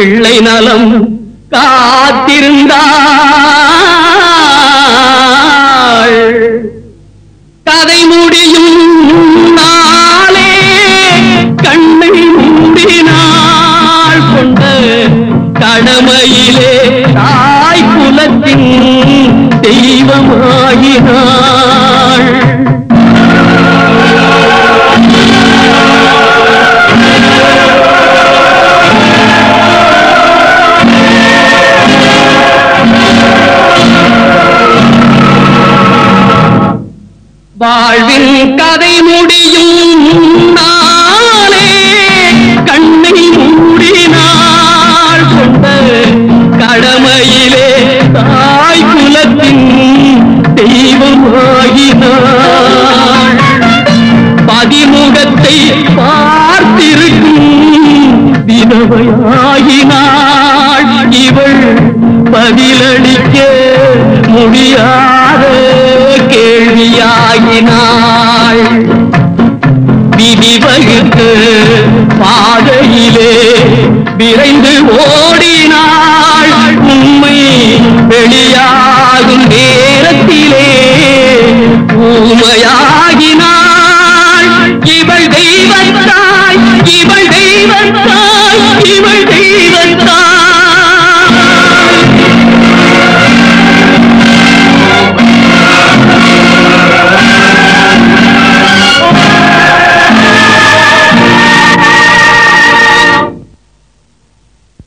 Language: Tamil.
பிள்ளை நலம் காத்திருந்தாள் கதை முடியும் நாளே கண்ணை மூடினாள் கொண்ட கடமையிலே தாய் குலத்தின் தெய்வமாகினாள் வாழ்வின் கதை முடியும் நாளே கண்ணை மூடினாள் கொண்ட கடமையிலே தாய் குலத்தின் தெய்வமாகினாள் பதிமுகத்தை பார்த்திருக்கும் விதவையாகினாள் இவள் பதிலளிக்க முடியாத கேள்வியாகினாள் விதி வகுத்த பாதையிலே விரைந்து ஓடினாள் உண்மை வெளியாகும் நேரத்திலே ஊமையாகினாள் இவள் தெய்வத்தாய் இவள் தெய்வத்தாய் இவள்